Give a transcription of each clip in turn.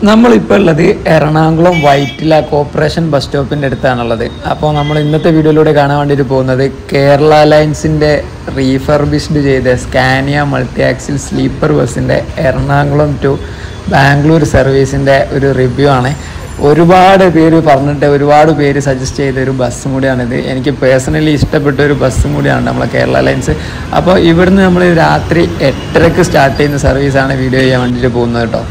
നമ്മളിപ്പോൾ ഉള്ളത് Ernakulam Vyttila corporation bus സ്റ്റോപ്പിൻ്റെ അടുത്താണുള്ളത് അപ്പോൾ നമ്മൾ ഇന്നത്തെ വീഡിയോയിലൂടെ കാണാൻ വേണ്ടിയിട്ട് പോകുന്നത് കേരള ലൈൻസിൻ്റെ റീഫർബിഷ്ഡ് ചെയ്ത സ്കാനിയ മൾട്ടി ആക്സിൽ സ്ലീപ്പർ ബസ്സിൻ്റെ എറണാകുളം ടു ബാംഗ്ലൂർ സർവീസിൻ്റെ ഒരു റിവ്യൂ ആണ് ഒരുപാട് പേര് പറഞ്ഞിട്ട് ഒരുപാട് പേര് സജസ്റ്റ് ചെയ്ത ഒരു ബസ്സും കൂടിയാണിത് എനിക്ക് പേഴ്സണലി ഇഷ്ടപ്പെട്ട ഒരു ബസ്സും കൂടിയാണ് നമ്മളെ കേരള ലൈൻസ് അപ്പോൾ ഇവിടുന്ന് നമ്മൾ രാത്രി എട്ടരക്ക് സ്റ്റാർട്ട് ചെയ്യുന്ന സർവീസാണ് വീഡിയോ ചെയ്യാൻ വേണ്ടിയിട്ട് പോകുന്നത് കേട്ടോ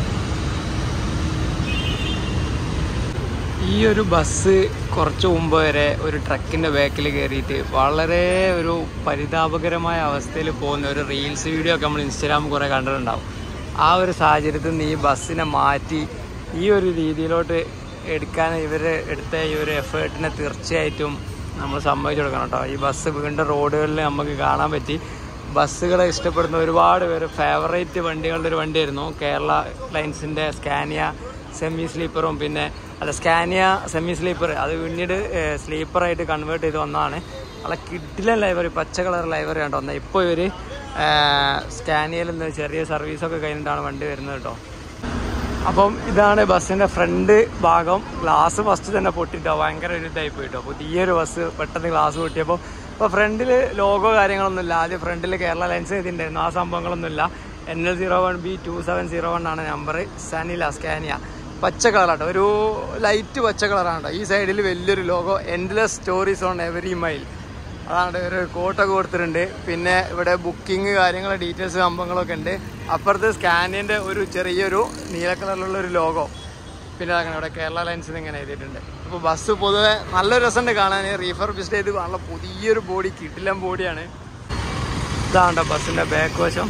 ഈ ഒരു ബസ് കുറച്ച് മുമ്പ് വരെ ഒരു ട്രക്കിൻ്റെ ബാക്കിൽ കയറിയിട്ട് വളരെ ഒരു പരിതാപകരമായ അവസ്ഥയിൽ പോകുന്ന ഒരു റീൽസ് വീഡിയോ ഒക്കെ നമ്മൾ ഇൻസ്റ്റാഗ്രാമിൽ കുറേ കണ്ടിട്ടുണ്ടാവും ആ ഒരു സാഹചര്യത്തിൽ നിന്ന് ഈ ബസ്സിനെ മാറ്റി ഈ ഒരു രീതിയിലോട്ട് എടുക്കാൻ ഇവർ എടുത്ത ഈ ഒരു എഫേർട്ടിനെ തീർച്ചയായിട്ടും നമ്മൾ സമ്മതിച്ചു കൊടുക്കണം കേട്ടോ ഈ ബസ് വീണ്ടും റോഡുകളിൽ നമുക്ക് കാണാൻ പറ്റി ബസ്സുകളെ ഇഷ്ടപ്പെടുന്ന ഒരുപാട് പേര് ഫേവറേറ്റ് വണ്ടികളുടെ ഒരു വണ്ടിയായിരുന്നു കേരള ലൈൻസിൻ്റെ സ്കാനിയ സെമി സ്ലീപ്പറും പിന്നെ അല്ല സ്കാനിയ സെമി സ്ലീപ്പർ അത് പിന്നീട് സ്ലീപ്പറായിട്ട് കൺവേർട്ട് ചെയ്ത് വന്നതാണ് നല്ല കിഡിലൻ ലൈബ്രറി പച്ച കളർ ലൈബ്രറി ആണ് വന്നത് ഇപ്പോൾ ഇവർ സ്കാനിയയിൽ നിന്ന് ചെറിയ സർവീസൊക്കെ കഴിഞ്ഞിട്ടാണ് വണ്ടി വരുന്നത് കേട്ടോ അപ്പം ഇതാണ് ബസ്സിൻ്റെ ഫ്രണ്ട് ഭാഗം ഗ്ലാസ് ഫസ്റ്റ് തന്നെ പൊട്ടിട്ടോ ഭയങ്കര ഒരു ഇതായി പോയിട്ടോ പുതിയൊരു ബസ് പെട്ടെന്ന് ഗ്ലാസ് പൊട്ടിയപ്പോൾ ഇപ്പോൾ ഫ്രണ്ടിൽ ലോഗോ കാര്യങ്ങളൊന്നുമില്ല ആദ്യം ഫ്രണ്ടിൽ കേരള ലൈൻസ് എഴുതിയിട്ടുണ്ടായിരുന്നു ആ സംഭവങ്ങളൊന്നുമില്ല N L zero one B two seven zero one ആണ് നമ്പർ സനില സ്കാനിയ പച്ച കളറാട്ടോ ഒരു ലൈറ്റ് പച്ച കളറാണ് കേട്ടോ ഈ സൈഡിൽ വലിയൊരു logo endless stories on every mile അതാണ് ഒരു കോട്ടൊക്കെ കൊടുത്തിട്ടുണ്ട് പിന്നെ ഇവിടെ ബുക്കിംഗ് കാര്യങ്ങൾ ഡീറ്റെയിൽസ് സംഭവങ്ങളൊക്കെ ഉണ്ട് അപ്പുറത്ത് സ്കാനിൻ്റെ ഒരു ചെറിയൊരു നീല കളറിലുള്ള ഒരു ലോഗോ പിന്നെ അങ്ങനെ ഇവിടെ കേരള ലൈൻസിൽ ഇങ്ങനെ എഴുതിയിട്ടുണ്ട് അപ്പോൾ ബസ് പൊതുവെ നല്ല രസമുണ്ട് കാണാൻ റീഫർബിസ്റ്റ് ചെയ്ത് നല്ല പുതിയൊരു ബോഡി കിട്ടില്ലം ബോഡിയാണ് ഇതാണ്ടോ ബസ്സിൻ്റെ ബാക്ക് വശം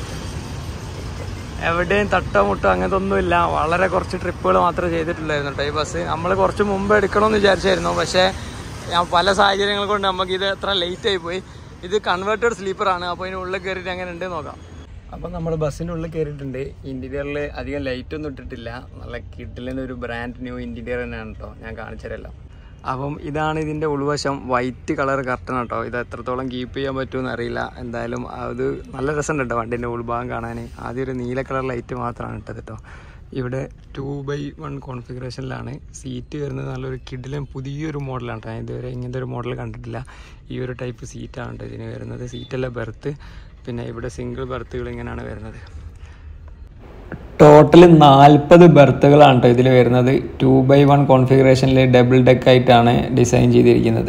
എവിടെയും തട്ടോ മുട്ടോ അങ്ങനത്തെ ഒന്നുമില്ല വളരെ കുറച്ച് ട്രിപ്പുകൾ മാത്രമേ ചെയ്തിട്ടുള്ളായിരുന്നു കേട്ടോ ഈ ബസ് നമ്മൾ കുറച്ച് മുമ്പ് എടുക്കണമെന്ന് വിചാരിച്ചായിരുന്നു പക്ഷേ ഞാൻ പല സാഹചര്യങ്ങൾ കൊണ്ട് നമുക്ക് ഇത് എത്ര ലേറ്റ് ആയി പോയി ഇത് കൺവേർട്ടഡ് സ്ലീപ്പറാണ് അപ്പോൾ ഇതിന് ഉള്ളിൽ കയറിയിട്ട് അങ്ങനെ ഉണ്ട് നോക്കാം അപ്പം നമ്മൾ ബസ്സിൻ്റെ ഉള്ളിൽ കയറിയിട്ടുണ്ട് ഇൻറ്റീരിയറിൽ അധികം ലൈറ്റ് ഒന്നും ഇട്ടിട്ടില്ല നല്ല കിഡിലിന് ഒരു ബ്രാൻഡ് ന്യൂ ഇൻറ്റീരിയർ തന്നെയാണ് കേട്ടോ ഞാൻ കാണിച്ചു തരാം അപ്പം ഇതാണ് ഇതിൻ്റെ ഉൾവശം വൈറ്റ് കളർ കർട്ടൺ കേട്ടോ ഇത് എത്രത്തോളം കീപ്പ് ചെയ്യാൻ പറ്റുമെന്ന് അറിയില്ല എന്തായാലും അത് നല്ല രസമുണ്ട് കേട്ടോ വണ്ടീൻ്റെ ഉൾഭാഗം കാണാൻ ആദ്യം ഒരു നീല കളർ ലൈറ്റ് മാത്രമാണ് ഇട്ടത് കേട്ടോ ഇവിടെ ടു ബൈ വൺ കോൺഫിഗറേഷനിലാണ് സീറ്റ് വരുന്നത് നല്ലൊരു കിഡിലും പുതിയൊരു മോഡലാണ് കേട്ടോ ഞാൻ ഇതുവരെ ഇങ്ങനത്തെ ഒരു മോഡൽ കണ്ടിട്ടില്ല ഈ ഒരു ടൈപ്പ് സീറ്റാണ് കേട്ടോ ഇതിന് വരുന്നത് സീറ്റല്ല ബെർത്ത് പിന്നെ ഇവിടെ സിംഗിൾ ബെർത്തുകൾ ഇങ്ങനെയാണ് വരുന്നത് ടോട്ടൽ നാൽപ്പത് ബെർത്തുകളാണ് കേട്ടോ ഇതിൽ വരുന്നത് ടു ബൈ വൺ കോൺഫിഗറേഷനിൽ ഡബിൾ ഡെക്ക് ആയിട്ടാണ് ഡിസൈൻ ചെയ്തിരിക്കുന്നത്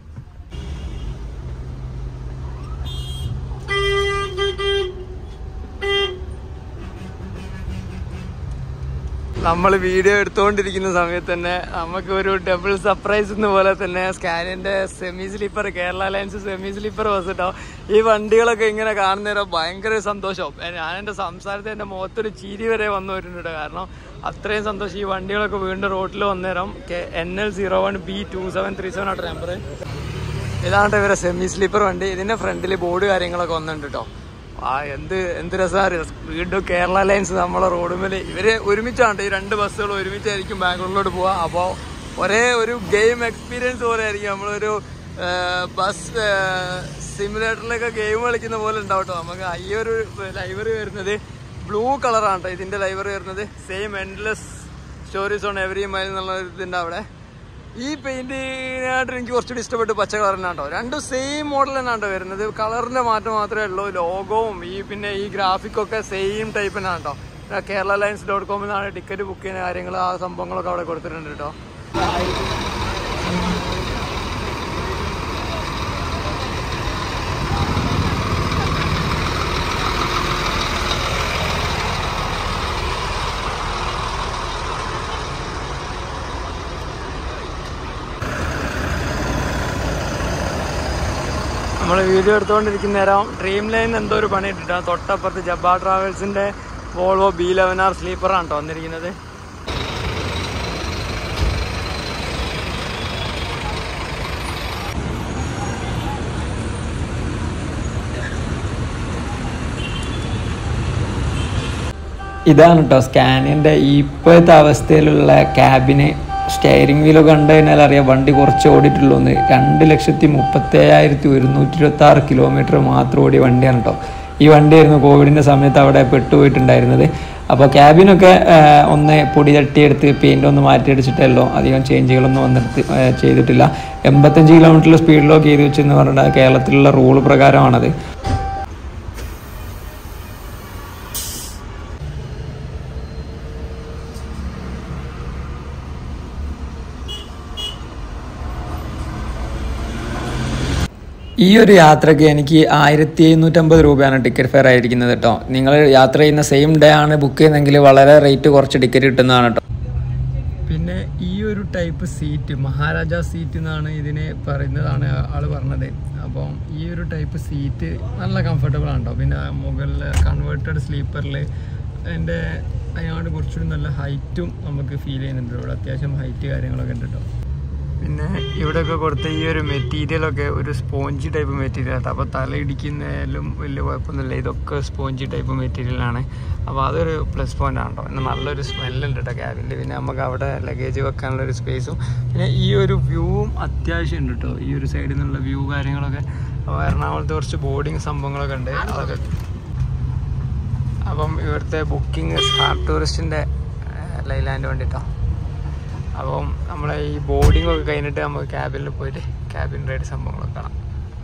നമ്മൾ വീഡിയോ എടുത്തുകൊണ്ടിരിക്കുന്ന സമയത്ത് തന്നെ നമുക്ക് ഒരു ഡബിൾ സർപ്രൈസ് എന്ന പോലെ തന്നെ സ്കാനിന്റെ semi sleeper Kerala lines semi sleeper bus കേട്ടോ ഈ വണ്ടികളൊക്കെ ഇങ്ങനെ കാണുന്നേരം ഭയങ്കര സന്തോഷം ഞാൻ എൻ്റെ സംസാരത്തിൽ എൻ്റെ മുഖത്തൊരു ചിരി വരെ വന്നു വരുന്നുണ്ട് കാരണം അത്രയും സന്തോഷം ഈ വണ്ടികളൊക്കെ വീണ്ടും റോഡിൽ വന്നേരം N L zero one B two seven three seven ആട്ടോ നമ്പർ ഇതാണ് ഇവരെ സെമി സ്ലീപ്പർ വണ്ടി ഇതിന്റെ ഫ്രണ്ടിൽ ബോർഡ് കാര്യങ്ങളൊക്കെ വന്നിട്ടുണ്ട് കേട്ടോ ആ എന്ത് എന്ത് രസമാണ് വീണ്ടും കേരള ലൈൻസ് നമ്മളെ റോഡുമേൽ ഇവര് ഒരുമിച്ചാണ് ഈ രണ്ട് ബസ്സുകൾ ഒരുമിച്ചായിരിക്കും ബാംഗ്ലൂരിലോട്ട് പോവാ അപ്പോൾ ഒരേ ഒരു ഗെയിം എക്സ്പീരിയൻസ് പോലെ ആയിരിക്കും നമ്മളൊരു ബസ് സിമുലേറ്ററിലൊക്കെ ഗെയിം കളിക്കുന്ന പോലെ ഉണ്ടാവും കേട്ടോ നമുക്ക് ഈ ഒരു ലൈബ്രറി വരുന്നത് ബ്ലൂ കളറാണ് കേട്ടോ ഇതിന്റെ ലൈബ്രറി വരുന്നത് same endless stories on every mile എന്നുള്ള ഇതുണ്ട് അവിടെ ഈ പെയിന്റിനായിട്ട് എനിക്ക് കുറച്ചുകൂടി ഇഷ്ടപ്പെട്ടു പച്ച കളർ തന്നെ കേട്ടോ രണ്ടും സെയിം മോഡൽ തന്നെ കേട്ടോ വരുന്നത് കളറിന്റെ മാറ്റം മാത്രമേ ഉള്ളൂ ലോഗോവും ഈ പിന്നെ ഈ ഗ്രാഫിക്കൊക്കെ സെയിം ടൈപ്പ് തന്നെ കേട്ടോ കേരള ലൈൻസ് ഡോട്ട് കോമിൽ നിന്നാണ് ടിക്കറ്റ് ബുക്ക് ചെയ്യുന്ന കാര്യങ്ങൾ ആ സംഭവങ്ങളൊക്കെ അവിടെ കൊടുത്തിട്ടുണ്ട് കേട്ടോ നമ്മൾ വീഡിയോ എടുത്തുകൊണ്ടിരിക്കുന്ന നേരം ഡ്രീം ലൈൻ എന്തോ ഒരു പണി ഇട്ടിട്ടാണ് തൊട്ടപ്പുറത്ത് ജബ്ബാ ട്രാവൽസിന്റെ വോൾവോ ബി ലെവൻ ആർ സ്ലീപ്പറാണ് കേട്ടോ വന്നിരിക്കുന്നത് ഇതാണ് കേട്ടോ സ്കാനിൻ്റെ ഇപ്പോഴത്തെ അവസ്ഥയിലുള്ള ക്യാബിന് സ്റ്റെയറിംഗ് വീലൊക്കെ കണ്ടു കഴിഞ്ഞാൽ അറിയാം വണ്ടി കുറച്ച് ഓടിയിട്ടുള്ളൂ എന്ന് രണ്ട് ലക്ഷത്തി മുപ്പത്തേഴായിരത്തി ഒരുന്നൂറ്റി ഇരുപത്തി ആറ് കിലോമീറ്റർ മാത്രം ഓടിയ വണ്ടിയാണ് കേട്ടോ ഈ വണ്ടിയായിരുന്നു കോവിഡിൻ്റെ സമയത്ത് അവിടെ പെട്ടുപോയിട്ടുണ്ടായിരുന്നത് അപ്പോൾ ക്യാബിനൊക്കെ ആ, ഒന്ന് പൊടി തട്ടിയെടുത്ത് പെയിൻ്റ് ഒന്ന് മാറ്റിയടിച്ചിട്ടല്ലോ അധികം ചേഞ്ചുകളൊന്നും വന്നെടുത്ത് ആ, ചെയ്തിട്ടില്ല എൺപത്തഞ്ച് കിലോമീറ്റർ സ്പീഡിലൊക്കെ ചെയ്ത് വെച്ചെന്ന് പറഞ്ഞാൽ കേരളത്തിലുള്ള റൂൾ പ്രകാരമാണത് ഈ ഒരു യാത്രയ്ക്ക് എനിക്ക് ആയിരത്തി എഴുന്നൂറ്റമ്പത് രൂപയാണ് ടിക്കറ്റ് ഫെയർ ആയിരിക്കുന്നത് കേട്ടോ നിങ്ങൾ യാത്ര ചെയ്യുന്ന സെയിം ഡേ ആണ് ബുക്ക് ചെയ്യുന്നതെങ്കിൽ വളരെ റേറ്റ് കുറച്ച് ടിക്കറ്റ് കിട്ടുന്നതാണ് കേട്ടോ പിന്നെ ഈ ഒരു ടൈപ്പ് സീറ്റ് മഹാരാജ സീറ്റ് എന്നാണ് ഇതിനെ പറയുന്നതാണ് ആൾ പറഞ്ഞത് അപ്പം ഈ ഒരു ടൈപ്പ് സീറ്റ് നല്ല കംഫർട്ടബിൾ ആണ് കേട്ടോ പിന്നെ മുകളിൽ കൺവേർട്ടഡ് സ്ലീപ്പറിൽ അതിൻ്റെ അതിനോട് കുറച്ചുകൂടി നല്ല ഹൈറ്റും നമുക്ക് ഫീൽ ചെയ്യുന്നുണ്ട് ഇവിടെ അത്യാവശ്യം ഹൈറ്റ് കാര്യങ്ങളൊക്കെ ഉണ്ട് കേട്ടോ പിന്നെ ഇവിടെയൊക്കെ കൊടുത്ത ഈ ഒരു മെറ്റീരിയലൊക്കെ ഒരു സ്പോഞ്ച് ടൈപ്പ് മെറ്റീരിയൽ ആട്ടോ അപ്പോൾ തല ഇടിക്കുന്നതിലും വലിയ കുഴപ്പമൊന്നുമില്ല ഇതൊക്കെ സ്പോഞ്ച് ടൈപ്പ് മെറ്റീരിയലാണ് അപ്പോൾ അതൊരു പ്ലസ് പോയിന്റ് ആണ് കേട്ടോ പിന്നെ നല്ലൊരു സ്മെല്ലുണ്ട് കേട്ടോ ക്യാബിൻ്റെ പിന്നെ നമുക്ക് അവിടെ ലഗേജ് വെക്കാനുള്ള ഒരു സ്പേസും പിന്നെ ഈ ഒരു വ്യൂവും അത്യാവശ്യം ഉണ്ട് കേട്ടോ ഈ ഒരു സൈഡിൽ നിന്നുള്ള വ്യൂ കാര്യങ്ങളൊക്കെ അപ്പോൾ എറണാകുളത്ത് കുറച്ച് ബോർഡിങ് സംഭവങ്ങളൊക്കെ ഉണ്ട് അതൊക്കെ അപ്പം ഇവിടുത്തെ ബുക്കിംഗ് സ്റ്റാർ ടൂറിസ്റ്റിൻ്റെ ലൈലാൻഡ് വേണ്ടിയിട്ടോ അപ്പം നമ്മളെ ഈ ബോർഡിംഗ് ഒക്കെ കഴിഞ്ഞിട്ട് നമുക്ക് ക്യാബിനിൽ പോയിട്ട് ക്യാബിൻ റൈഡ് സംഭവങ്ങളൊക്കെ കാണാം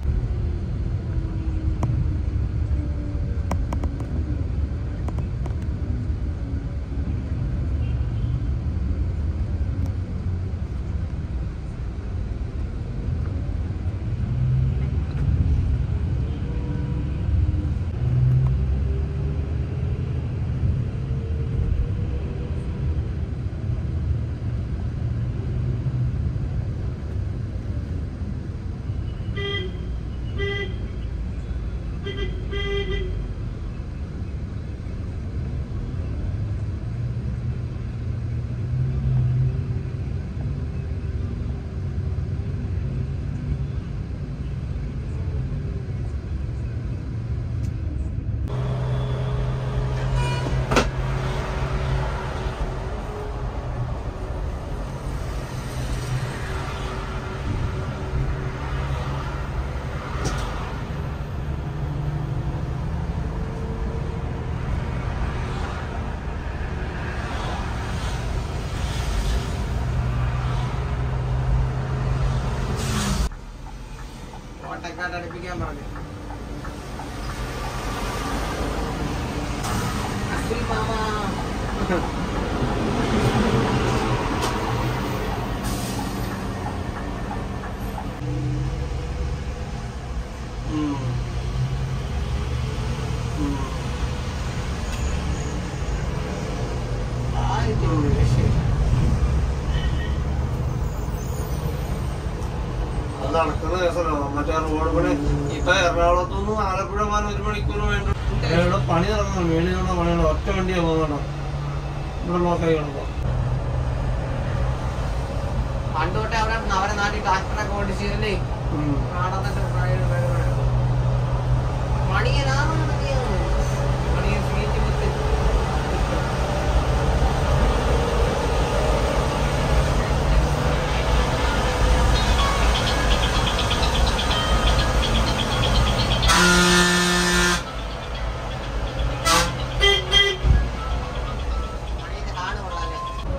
ഓട്ടക്കാട്ട് അടുപ്പിക്കാൻ പറഞ്ഞു അഖിൽ മാമ അത് നടക്കുന്ന കേസല്ലോ മറ്റേ റോഡ് പണി ഇപ്പൊ എറണാകുളത്തുനിന്ന് ആലപ്പുഴ പോകാൻ ഒരു മണിക്കൂർ വേണ്ട ഇവിടെ പണി നടക്കണം മേളിലുള്ള പണിയാണ് ഒറ്റ വണ്ടിയാ പോകണം ഇവിടെ ബ്ലോക്കായി കിടക്കും പണ്ട് തൊട്ടേ അവരെ അവരെ നാട്ടിൽ ട്രാക്ടറൊക്കെ ഓടിച്ചിരുന്നേ കാണാതെ മണിയനാണ് മണിയൻ സീറ്റ് കുത്തി മണിയന്റെ കാട് കൊള്ളാല്ലേ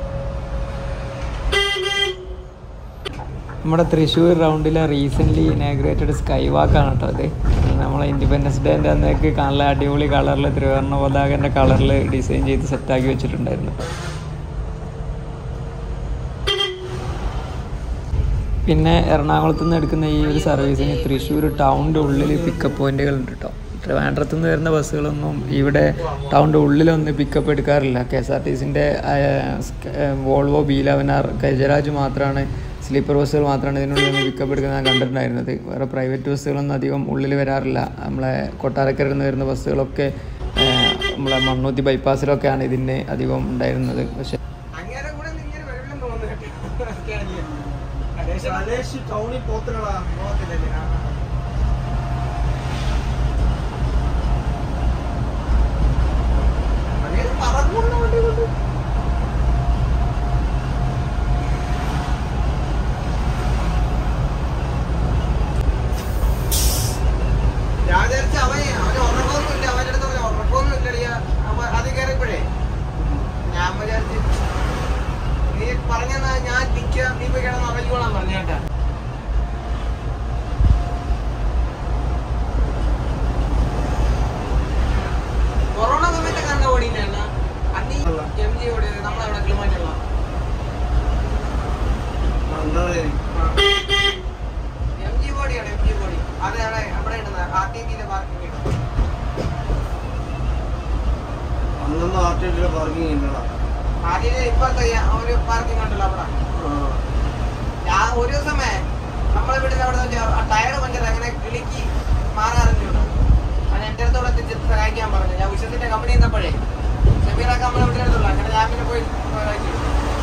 നമ്മുടെ തൃശ്ശൂർ റൗണ്ടിലെ റീസെൻ്റ്ലി ഇനാഗ്രേറ്റഡ് സ്കൈ വാക്കാണ് കേട്ടോ അത് നമ്മളെ ഇൻഡിപെൻഡൻസ് ഡേൻ്റെ അന്നേക്ക് നല്ല അടിപൊളി കളറിൽ ത്രിവർണ്ണ പതാകൻ്റെ കളറിൽ ഡിസൈൻ ചെയ്ത് സെറ്റാക്കി വെച്ചിട്ടുണ്ടായിരുന്നു പിന്നെ എറണാകുളത്ത് നിന്ന് എടുക്കുന്ന ഈ ഒരു സർവീസിന് തൃശ്ശൂർ ടൗണിൻ്റെ ഉള്ളിൽ പിക്കപ്പ് പോയിന്റുകൾ ഉണ്ട് കേട്ടോ ട്രിവാൻഡ്രത്ത് നിന്ന് വരുന്ന ബസ്സുകളൊന്നും ഇവിടെ ടൗണിൻ്റെ ഉള്ളിലൊന്നും പിക്കപ്പ് എടുക്കാറില്ല കെ എസ് ആർ ടി സിൻ്റെ Volvo B eleven R Gajaraj മാത്രമാണ് സ്ലീപ്പർ ബസ്സുകൾ മാത്രമാണ് ഇതിനുള്ളിൽ നിന്ന് പിക്കപ്പ് എടുക്കുന്നത് ഞാൻ കണ്ടിട്ടുണ്ടായിരുന്നത് വേറെ പ്രൈവറ്റ് ബസ്സുകളൊന്നും അധികം ഉള്ളിൽ വരാറില്ല നമ്മളെ കൊട്ടാരക്കരയിൽ നിന്ന് വരുന്ന ബസ്സുകളൊക്കെ ആ, നമ്മളെ മണ്ണൂത്തി ബൈപ്പാസിലൊക്കെയാണ് ഇതിന് അധികം ഉണ്ടായിരുന്നത് പക്ഷേ അങ്ങനെ കൂടെ ഇങ്ങനെ വരില്ലെന്ന് തോന്നുന്നു ടൗണിൽ പോത്തില്ലടാ പറക്കുന്ന വണ്ടി കൊണ്ട് ഞാൻ വിചാരിച്ച അവൻ അവന് ഉറക്കമൊന്നും ഇല്ല അവൻ്റെ അടുത്ത് പറഞ്ഞു ഉറക്കമൊന്നും ഇല്ലടിയ അവൻ അത് കയറിയപ്പോഴേ പറഞ്ഞെന്നാ ഞാൻ നിൽക്കാം നീ പോയി കിടന്ന് ഉറങ്ങിക്കോളാൻ പറഞ്ഞു കേട്ടാ കൊറോണ സമയത്ത് കണ്ട ഓടിയില്ല അന്ന് എം ജി ഓടിയത് നമ്മളവിടെ കിളിമാറ്റുള്ള എം ജി ബോഡിയാണ് എം ജി ബോഡി അത് അവിടെ അവിടെ ഇടുന്ന ആർ ടി ടിയിലെ പാർക്കിംഗ് ഇടുന്നത് അന്നൊന്നും ആർ ടി ടിയുടെ പാർക്കിംഗ് ഇല്ലടാ ആദ്യം ഇപ്പോഴത്തെ ഈ ഒരു പാർക്കിംഗ് ഉണ്ടല്ലോ അവിടെ ഞാൻ ഒരു ദിവസമേ നമ്മളെ വീട്ടിൽ അവിടെ ടയർ പഞ്ചർ അങ്ങനെ കിളിക്ക് മാറാറിഞ്ഞുണ്ട് അത് എൻ്റെ അടുത്തോടെ തിരിച്ച് സഹായിക്കാൻ പറഞ്ഞു ഞാൻ വിശ്വസിന്റെ കമ്പനി നിന്നപ്പോഴേ ഷമീറൊക്കെ നമ്മളെ വീട്ടിലെടുത്തുള്ളൂ അങ്ങനെ ഞാൻ പിന്നെ പോയി സഹായിച്ചു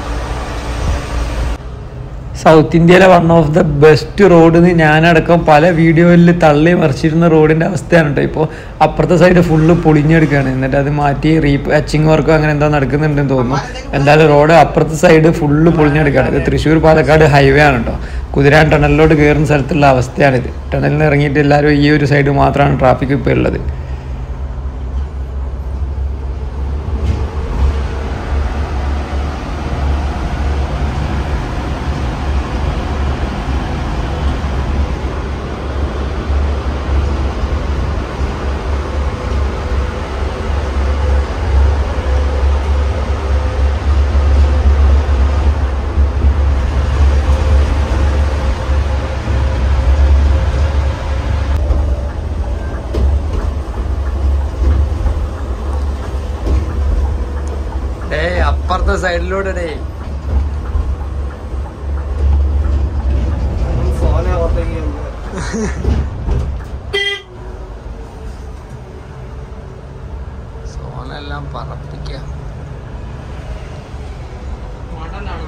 സൗത്ത് ഇന്ത്യയിലെ one of the best road എന്ന് ഞാനടക്കം പല വീഡിയോയിൽ തള്ളി മറിച്ചിരുന്ന റോഡിന്റെ അവസ്ഥയാണ് കേട്ടോ ഇപ്പോൾ അപ്പുറത്തെ സൈഡ് ഫുള്ള് പൊളിഞ്ഞെടുക്കുകയാണ് എന്നിട്ട് അത് മാറ്റി റീ പാച്ചിങ് വർക്കോ അങ്ങനെ എന്താ നടക്കുന്നുണ്ടെന്ന് തോന്നുന്നു എന്തായാലും റോഡ് അപ്പുറത്തെ സൈഡ് ഫുള്ള് പൊളിഞ്ഞെടുക്കുകയാണ് ഇത് തൃശ്ശൂർ പാലക്കാട് ഹൈവേ ആണ് കേട്ടോ കുതിരാൻ ടണലിലോട്ട് കയറുന്ന സ്ഥലത്തുള്ള അവസ്ഥയാണിത് ടണലിൽ നിന്ന് ഇറങ്ങിയിട്ട് എല്ലാവരും ഈ ഒരു സൈഡ് മാത്രമാണ് ട്രാഫിക് ഇപ്പോൾ ഉള്ളത് ഏയ് അപ്പുറത്തെ സൈഡിലൂടെ ഡേ സോന പുറത്തേക്ക് സോനെല്ലാം പറപ്പിക്കുക മോഡലാണ്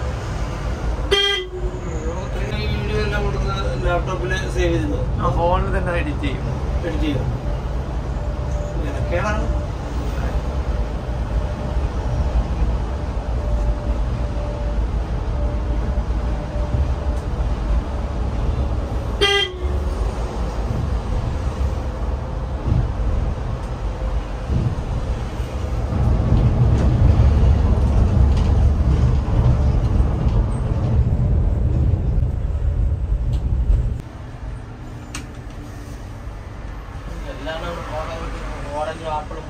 ഈ വീഡിയോ എല്ലാം കൊടുത്ത് ലാപ്ടോപ്പിൽ സേവ് ചെയ്തോ ഫോണിൽ തന്നെ എഡിറ്റ് ചെയ്യും എഡിറ്റ് ചെയ്തോ കേടാണ് എല്ലാം ഓറഞ്ച് ആപ്പിളും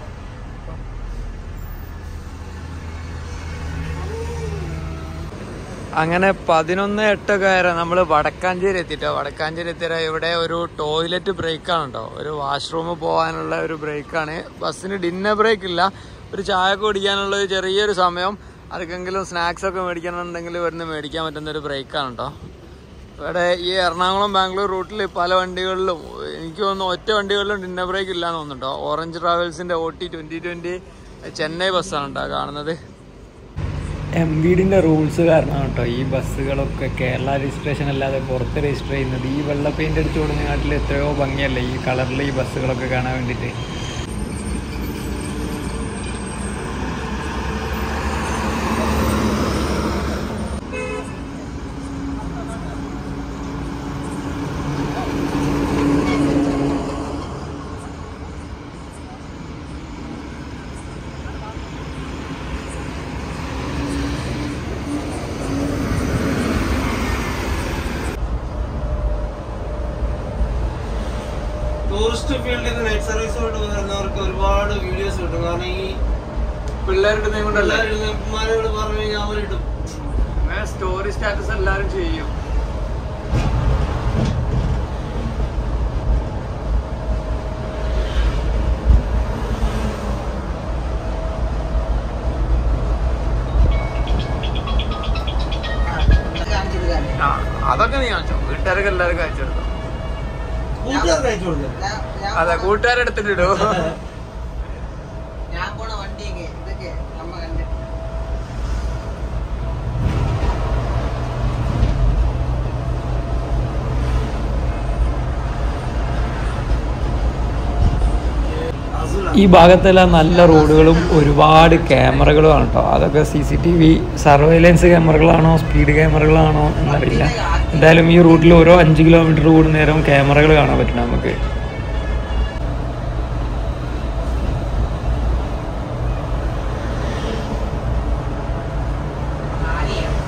അങ്ങനെ പതിനൊന്ന് എട്ടൊക്കെ വരെ നമ്മൾ വടക്കാഞ്ചേരി എത്തിട്ടോ വടക്കാഞ്ചേരി എത്തിയ ഇവിടെ ഒരു ടോയ്ലറ്റ് ബ്രേക്ക് ആണ് കേട്ടോ ഒരു വാഷ്റൂമിൽ പോകാനുള്ള ഒരു ബ്രേക്കാണ് ബസ്സിന് ഡിന്നർ ബ്രേക്ക് ഇല്ല ഒരു ചായ കുടിക്കാനുള്ള ഒരു ചെറിയൊരു സമയം ആർക്കെങ്കിലും സ്നാക്സ് ഒക്കെ മേടിക്കണമെന്നുണ്ടെങ്കിൽ ഇവിടുന്ന് മേടിക്കാൻ പറ്റുന്ന ഒരു ബ്രേക്കാണ് കേട്ടോ ഇവിടെ ഈ എറണാകുളം ബാംഗ്ലൂർ റൂട്ടിൽ പല വണ്ടികളിലും എനിക്ക് തോന്നുന്നു ഒറ്റ വണ്ടികളിലും ഡിന്നർ ബ്രേക്ക് ഇല്ലാന്ന് തോന്നുന്നുണ്ടോ ഓറഞ്ച് ട്രാവൽസിന്റെ O T twenty twenty Chennai ബസ്സാണ് കേട്ടോ കാണുന്നത് എം വീഡിന്റെ റൂൾസ് കാരണമാണ് കേട്ടോ ഈ ബസ്സുകളൊക്കെ കേരള രജിസ്ട്രേഷൻ അല്ലാതെ പുറത്ത് രജിസ്റ്റർ ചെയ്യുന്നത് ഈ വെള്ള പെയിന്റ് അടിച്ചു കൊടുക്കുന്ന നാട്ടിൽ എത്രയോ ഭംഗിയല്ലേ ഈ കളറിൽ ഈ ബസ്സുകളൊക്കെ കാണാൻ വേണ്ടിയിട്ട് ടൂറിസ്റ്റ് ഫീൽഡിൽ നൈറ്റ് സർവീസുമായിട്ട് വരുന്നവർക്ക് ഒരുപാട് വീഡിയോസ് കിട്ടും കാരണം ഈ പിള്ളേരുടെ കൊണ്ടല്ലേ എല്ലാവരും ഉമ്മാരോട് പറഞ്ഞു കഴിഞ്ഞാൽ അവരിടും സ്റ്റോറി സ്റ്റാറ്റസ് എല്ലാവരും ചെയ്യും കാണിച്ചിട്ട് കാര്യം ആ അതൊക്കെ നീ കാണിച്ചോ വീട്ടുകാർക്ക് എല്ലാവർക്കും അയച്ചു കൊടുക്കും കൂട്ടുകാർക്ക് അയച്ചു കൊടുത്തത് ഞാൻ- ഞാൻ അതെ പോണ- കൂട്ടുകാരെടുത്തിട്ടിടൂ ഞാൻ പോണ വണ്ടിയൊക്കെ ഇതൊക്കെ നമ്മ കണ്ടിട്ട് അസുല ഈ ഭാഗത്തെല്ലാം നല്ല റോഡുകളും ഒരുപാട് ക്യാമറകളുമാണ് കേട്ടോ അതൊക്കെ C C T V surveillance ക്യാമറകളാണോ സ്പീഡ് ക്യാമറകളാണോ എന്നറിയില്ല എന്തായാലും ഈ റൂട്ടിൽ ഓരോ അഞ്ച് കിലോമീറ്റർ കൂടുന്ന നേരം ക്യാമറകൾ കാണാൻ പറ്റും നമുക്ക് ആലിയ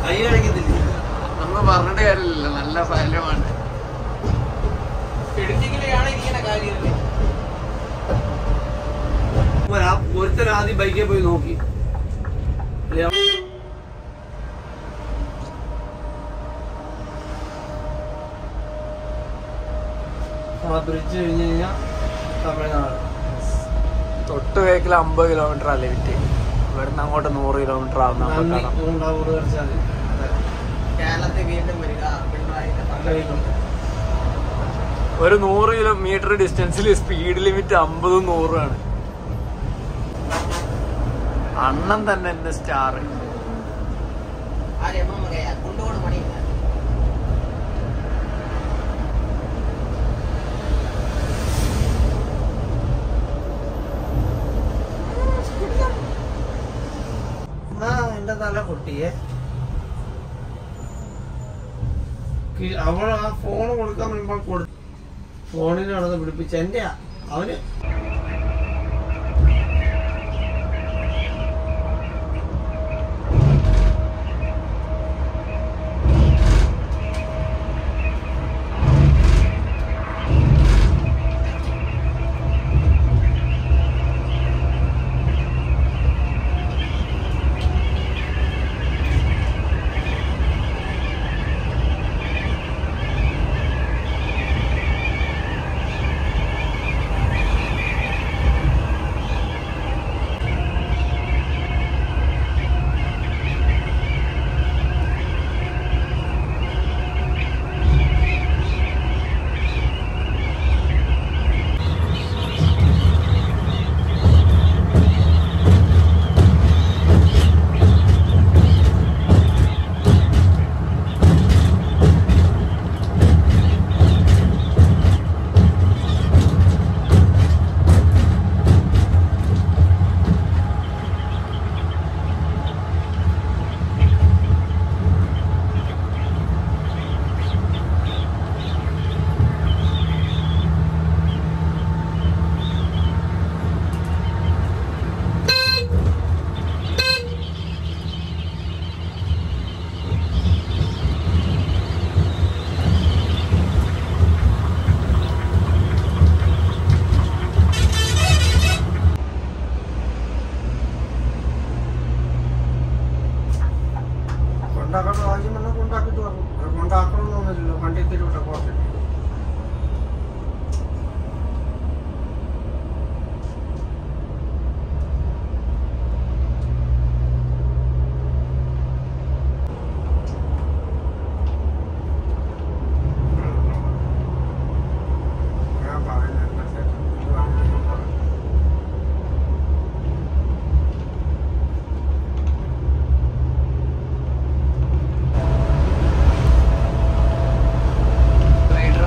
കൈ അടിക്കത്തില്ല ഒന്നും പറഞ്ഞിട്ട് കാര്യമില്ല നല്ല ഫലമാണ് ഇടുക്കിയിലാണ് ഇരിക്കുന്ന കാര്യമല്ലേ ഒരുത്തൻ ആദ്യം ബൈക്കിൽ പോയി നോക്കി ഇല്ലേ? ആ ബ്രിഡ്ജ് കഴിഞ്ഞ് കഴിഞ്ഞാൽ തമിഴ്നാട് തൊട്ട് വേക്കിൽ അമ്പത് കിലോമീറ്റർ ആ ലിമിറ്റ് ഇവിടുന്ന് അങ്ങോട്ട് നൂറ് കിലോമീറ്റർ ആവുന്ന നന്ദി ഉണ്ടാവൂട് കളിച്ചാൽ കേരളത്തിൽ വീണ്ടും വരിക പിണറായിന്റെ കഴിക്കും ഒരു നൂറ് കിലോമീറ്റർ ഡിസ്റ്റൻസിൽ സ്പീഡ് ലിമിറ്റ് അമ്പതും നൂറുമാണ് അണ്ണൻ തന്നെ എന്റെ സ്റ്റാർ ആ രമ മകയാ കൊണ്ടുപോണ പണിയില്ല ആ എന്റെ തല പൊട്ടിയേ കി- അവൾ ആ ഫോൺ കൊടുക്കാൻ വരുമ്പോൾ കൊടു ഫോണിൽ നടന്ന് പിടിപ്പിച്ച എന്റെ അവന് കൊണ്ടാക്കേണ്ട ആവശ്യം വന്നാൽ കൊണ്ടാക്കിട്ട് പറഞ്ഞു കൊണ്ടാക്കണമെന്നൊന്നുമില്ലല്ലോ വണ്ടി തിരുവിട്ട പോട്ടെ ഞാൻ പറയുന്നത് റൈഡർ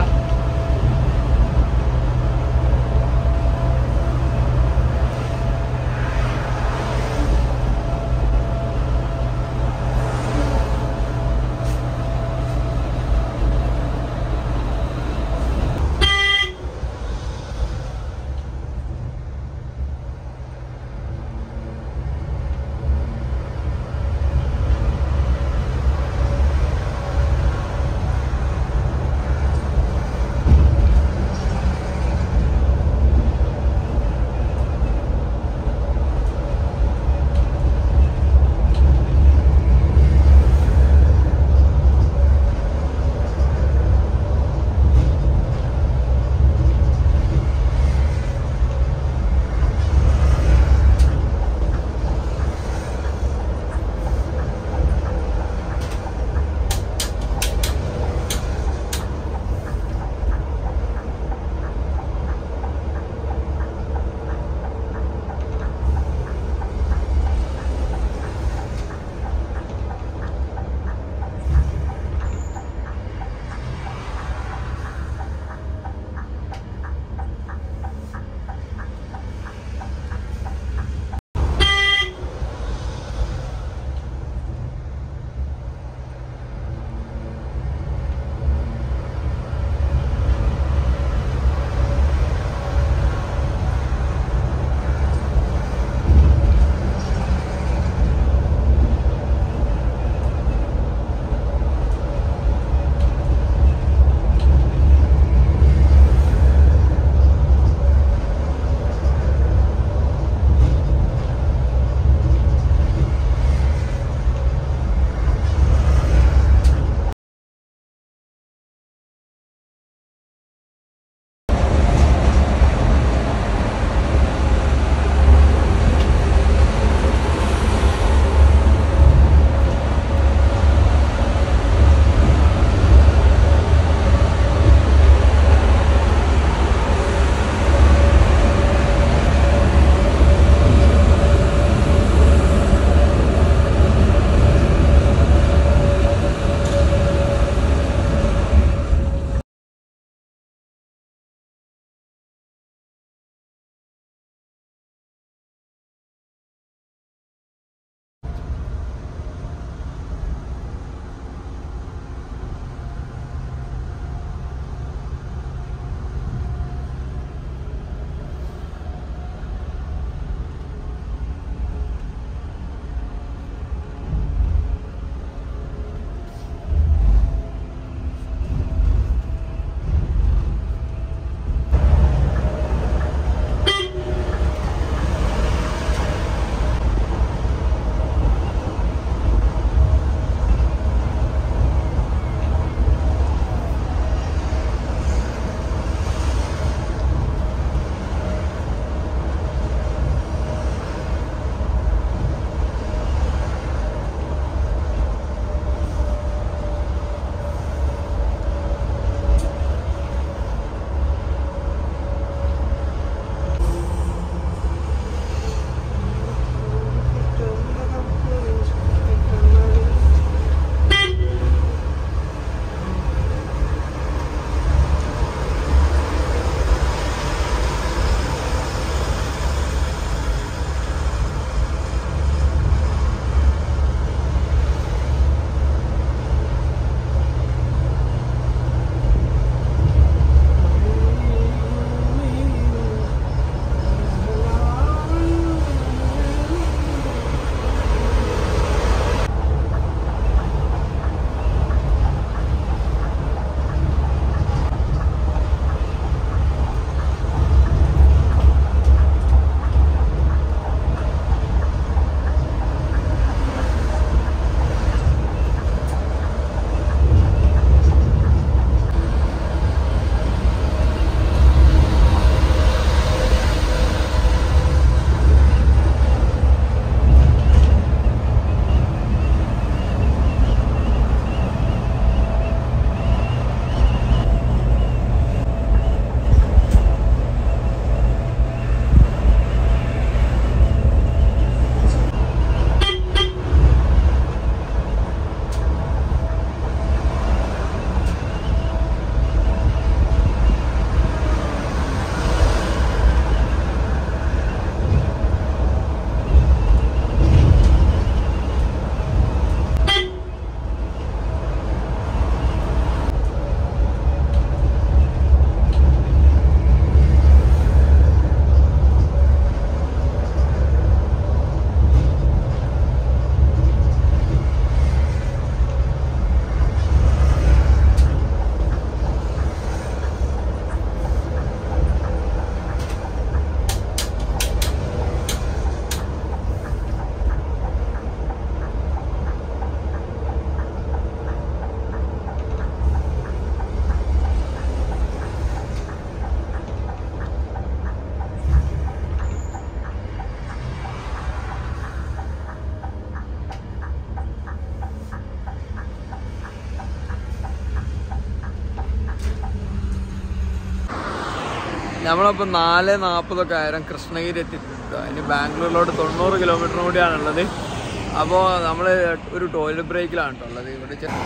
നമ്മളിപ്പോൾ നാല് നാൽപ്പതൊക്കെ ആയിരം കൃഷ്ണഗിരി എത്തിയിട്ടുണ്ട് ഇനി ബാംഗ്ലൂരിലോട്ട് തൊണ്ണൂറ് കിലോമീറ്റർ കൂടിയാണുള്ളത് അപ്പോൾ നമ്മൾ ഒരു ടോയ്ലറ്റ് ബ്രേക്കിലാണ് കേട്ടോ ഉള്ളത് ഇവിടെ ചെ-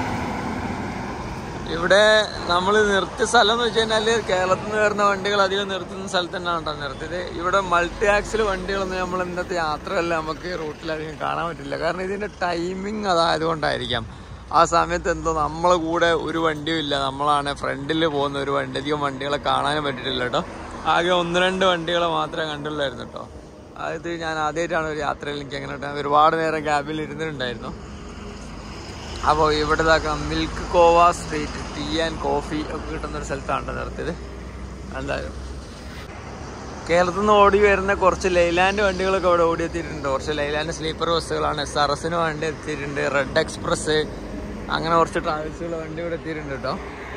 ഇവിടെ നമ്മൾ നിർത്തിയ സ്ഥലം എന്ന് വെച്ച് കഴിഞ്ഞാൽ കേരളത്തിൽ നിന്ന് വരുന്ന വണ്ടികൾ അധികം നിർത്തുന്ന സ്ഥലത്ത് തന്നെയാണ് കേട്ടോ നിർത്തിയത് ഇവിടെ മൾട്ടി ആക്സിൽ വണ്ടികളൊന്നും നമ്മൾ ഇന്നത്തെ യാത്രയല്ല നമുക്ക് റൂട്ടിൽ അധികം കാണാൻ പറ്റില്ല കാരണം ഇതിന്റെ ടൈമിംഗ് അതായതുകൊണ്ടായിരിക്കാം ആ സമയത്ത് എന്തോ നമ്മളെ കൂടെ ഒരു വണ്ടിയും ഇല്ല നമ്മളാണ് ഫ്രണ്ടിൽ പോകുന്ന ഒരു വണ്ടി അധികം വണ്ടികളെ കാണാനും പറ്റിയിട്ടില്ല കേട്ടോ ആകെ ഒന്ന് രണ്ട് വണ്ടികളെ മാത്രമേ കണ്ടുള്ളായിരുന്നു കേട്ടോ അത് ഞാൻ ആദ്യമായിട്ടാണ് ഒരു യാത്രയിൽ എനിക്ക് അങ്ങനെ കേട്ടോ ഒരുപാട് നേരം ക്യാബിൽ ഇരുന്നിട്ടുണ്ടായിരുന്നു അപ്പോൾ ഇവിടെ ഇതാക്കാം milk kova street tea and coffee ഒക്കെ കിട്ടുന്ന ഒരു സ്ഥലത്താണ് നിർത്തിയത് എന്തായാലും കേരളത്തിൽ നിന്ന് ഓടി വരുന്ന കുറച്ച് ലൈലാൻഡ് വണ്ടികളൊക്കെ ഇവിടെ ഓടി എത്തിയിട്ടുണ്ട് കുറച്ച് ലൈലാൻഡ് സ്ലീപ്പർ ബസ്സുകളാണ് എസ് ആർ എസിന് വണ്ടി എത്തിയിട്ടുണ്ട് റെഡ് എക്സ്പ്രസ് അങ്ങനെ കുറച്ച് ട്രാവൽസുകൾ വണ്ടി ഇവിടെ എത്തിയിട്ടുണ്ട് കേട്ടോ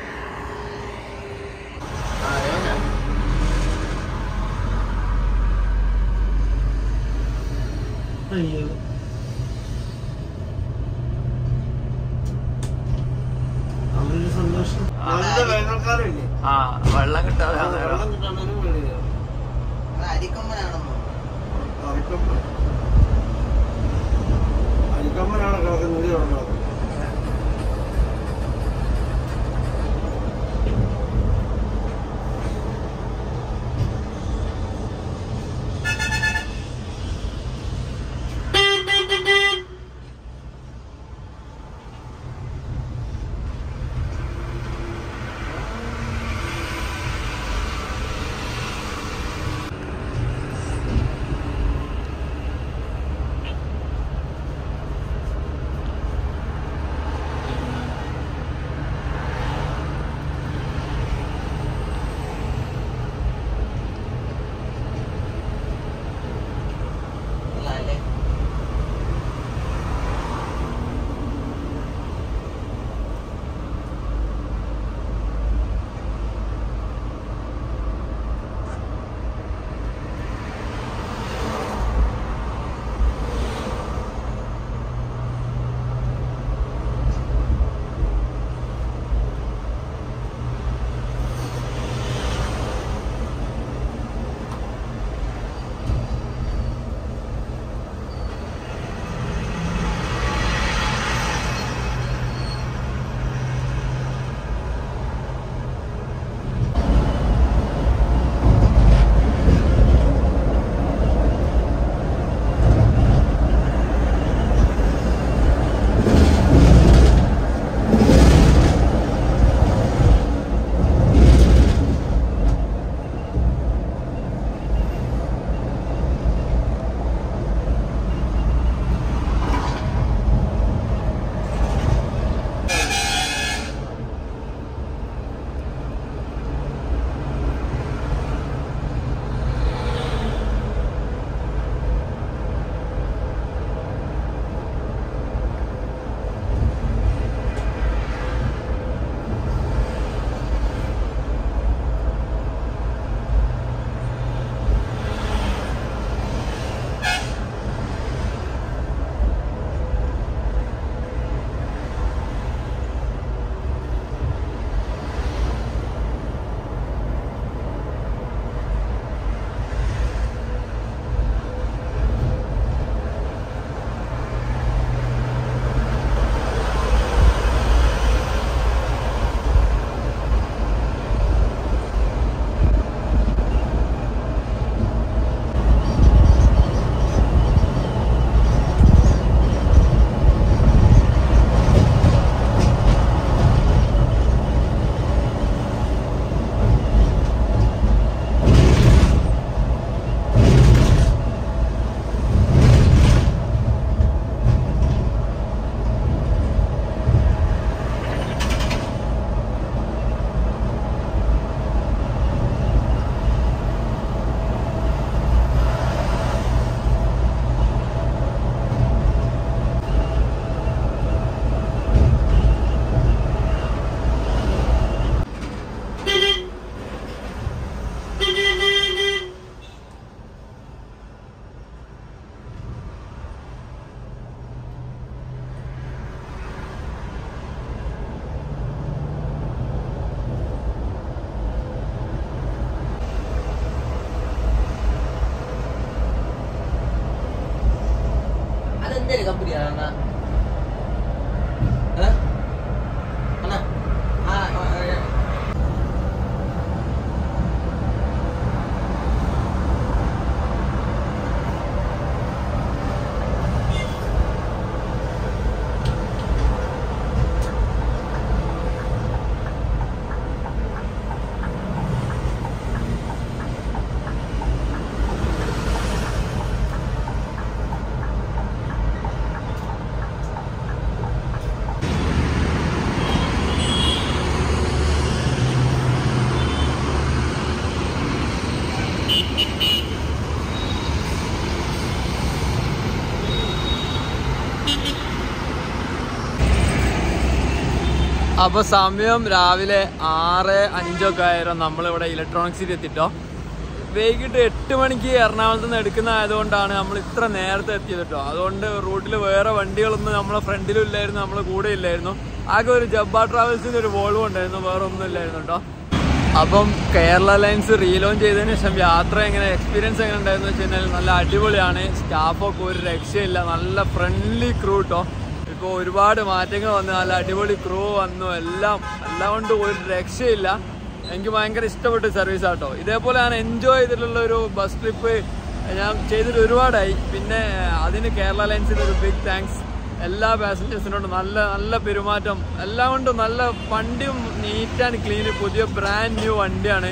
അയ്യോ അവരൊരു സന്തോഷം നല്ല വേനൽക്കാലമില്ലേ ആ വെള്ളം കിട്ടാതെ ആ, വെള്ളം കിട്ടാനൊരു പേടിയില്ല. അത് അരിക്കൊമ്പനാണെന്ന് അരിക്കൊമ്പൻ. അരിക്കൊമ്പനാണ് കിടക്കുന്നത് ഇവിടെ കിടക്കുന്നത് தோத்தாபுரியா அண்ணா ஆ? அண்ணா ஆ, ஆ, ஆ. അപ്പൊ സമയം രാവിലെ ആറ് അഞ്ചൊക്കെ ആയിരം നമ്മളിവിടെ ഇലക്ട്രോണിക് സിറ്റി എത്തിട്ടോ വൈകിട്ട് എട്ട് മണിക്ക് എറണാകുളത്ത് നിന്ന് എടുക്കുന്ന ആയതുകൊണ്ടാണ് നമ്മൾ ഇത്ര നേരത്തെ എത്തിയത് കേട്ടോ അതുകൊണ്ട് റൂട്ടിൽ വേറെ വണ്ടികളൊന്നും നമ്മളെ ഫ്രണ്ടിലും ഇല്ലായിരുന്നു നമ്മളെ കൂടെ ഇല്ലായിരുന്നു ആകെ ഒരു ജബ്ബ ട്രാവൽസിന്റെ ഒരു വോൾവ് ഉണ്ടായിരുന്നു വേറെ ഒന്നും ഇല്ലായിരുന്നു കേട്ടോ അപ്പം കേരള ലൈൻസ് റീലോഞ്ച് ചെയ്തതിന് ശേഷം യാത്ര എങ്ങനെ എക്സ്പീരിയൻസ് എങ്ങനെ ഉണ്ടായിരുന്നു വെച്ച് കഴിഞ്ഞാൽ നല്ല അടിപൊളിയാണ് സ്റ്റാഫൊക്കെ ഒരു രക്ഷയില്ല നല്ല ഫ്രണ്ട്ലി ക്രൂ കേട്ടോ ഇപ്പോൾ ഒരുപാട് മാറ്റങ്ങൾ വന്നു നല്ല അടിപൊളി ക്രൂ വന്നു എല്ലാം എല്ലാം കൊണ്ട് ഒരു രക്ഷയില്ല എനിക്ക് ഭയങ്കര ഇഷ്ടപ്പെട്ട സർവീസ് ആട്ടോ ഇതേപോലെ ഞാൻ എൻജോയ് ചെയ്തിട്ടുള്ള ഒരു ബസ് ട്രിപ്പ് ഞാൻ ചെയ്തിട്ട് ഒരുപാടായി പിന്നെ അതിന് കേരള ലൈൻസിന് ഒരു ബിഗ് താങ്ക്സ് എല്ലാ പാസഞ്ചേഴ്സിനോടും നല്ല നല്ല പെരുമാറ്റം എല്ലാം കൊണ്ടും നല്ല വണ്ടിയും നീറ്റ് ആൻഡ് ക്ലീൻ പുതിയ ബ്രാൻഡ് ന്യൂ വണ്ടിയാണ്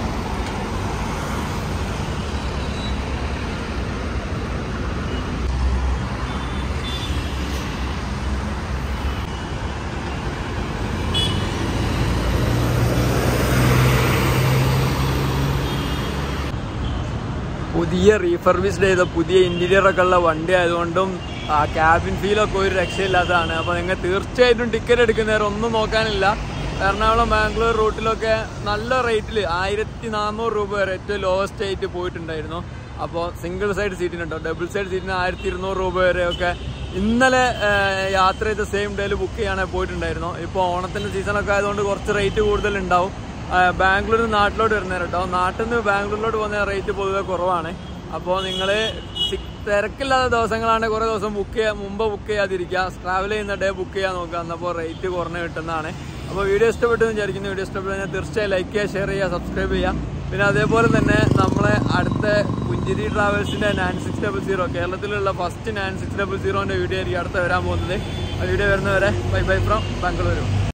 പുതിയ റീഫർബിസ്ഡ് ചെയ്ത പുതിയ ഇന്റീരിയർ ഒക്കെ ഉള്ള വണ്ടി ആയതുകൊണ്ടും ആ ക്യാബിൻ ഫീലൊക്കെ ഒരു രക്ഷയില്ലാത്തതാണ് അപ്പോൾ നിങ്ങൾ തീർച്ചയായിട്ടും ടിക്കറ്റ് എടുക്കുന്നവരെ ഒന്നും നോക്കാനില്ല എറണാകുളം ബാംഗ്ലൂർ റൂട്ടിലൊക്കെ നല്ല റേറ്റിൽ ആയിരത്തി നാനൂറ് രൂപ വരെ ഏറ്റവും ലോവസ്റ്റ് ആയിട്ട് പോയിട്ടുണ്ടായിരുന്നു അപ്പോൾ സിംഗിൾ സൈഡ് സീറ്റിനുണ്ടോ ഡബിൾ സൈഡ് സീറ്റിന് ആയിരത്തി ഇരുന്നൂറ് രൂപ വരെയൊക്കെ ഇന്നലെ ആ, യാത്ര ചെയ്ത സെയിം ഡേയിൽ ബുക്ക് ചെയ്യാനായി പോയിട്ടുണ്ടായിരുന്നു ഇപ്പോൾ ഓണത്തിൻ്റെ സീസണൊക്കെ ആയതുകൊണ്ട് കുറച്ച് റേറ്റ് കൂടുതൽ ഉണ്ടാവും ബാംഗ്ലൂരിൽ നിന്ന് നാട്ടിലോട്ട് വരുന്നേരം കേട്ടോ നാട്ടിൽ നിന്ന് ബാംഗ്ലൂരിലോട്ട് പോകുന്ന റേറ്റ് പൊതുവെ കുറവാണ് അപ്പോൾ നിങ്ങൾ തിരക്കില്ലാത്ത ദിവസങ്ങളാണെങ്കിൽ കുറേ ദിവസം ബുക്ക് ചെയ്യാൻ മുമ്പ് ബുക്ക് ചെയ്യാതിരിക്കുക ട്രാവൽ ചെയ്യുന്ന ഡേ ബുക്ക് ചെയ്യാൻ നോക്കുക എന്നപ്പോൾ റേറ്റ് കുറഞ്ഞ് കിട്ടുന്നതാണ് അപ്പോൾ വീഡിയോ ഇഷ്ടപ്പെട്ടു എന്ന് വിചാരിക്കുന്നു വീഡിയോ ഇഷ്ടപ്പെട്ടു കഴിഞ്ഞാൽ തീർച്ചയായും ലൈക്ക് ചെയ്യുക ഷെയർ ചെയ്യുക സബ്സ്ക്രൈബ് ചെയ്യുക പിന്നെ അതേപോലെ തന്നെ നമ്മളെ അടുത്ത പുഞ്ചിരി ട്രാവൽസിൻ്റെ നയൻ സിക്സ് ഡബിൾ സീറോ കേരളത്തിലുള്ള ഫസ്റ്റ് നയൻ സിക്സ് ഡബിൾ സീറോൻ്റെ വീഡിയോ ആയിരിക്കും അടുത്ത വരാൻ പോകുന്നത് ആ വീഡിയോ വരുന്നവരെ ബൈ ബൈ ഫ്രം ബാംഗ്ലൂരു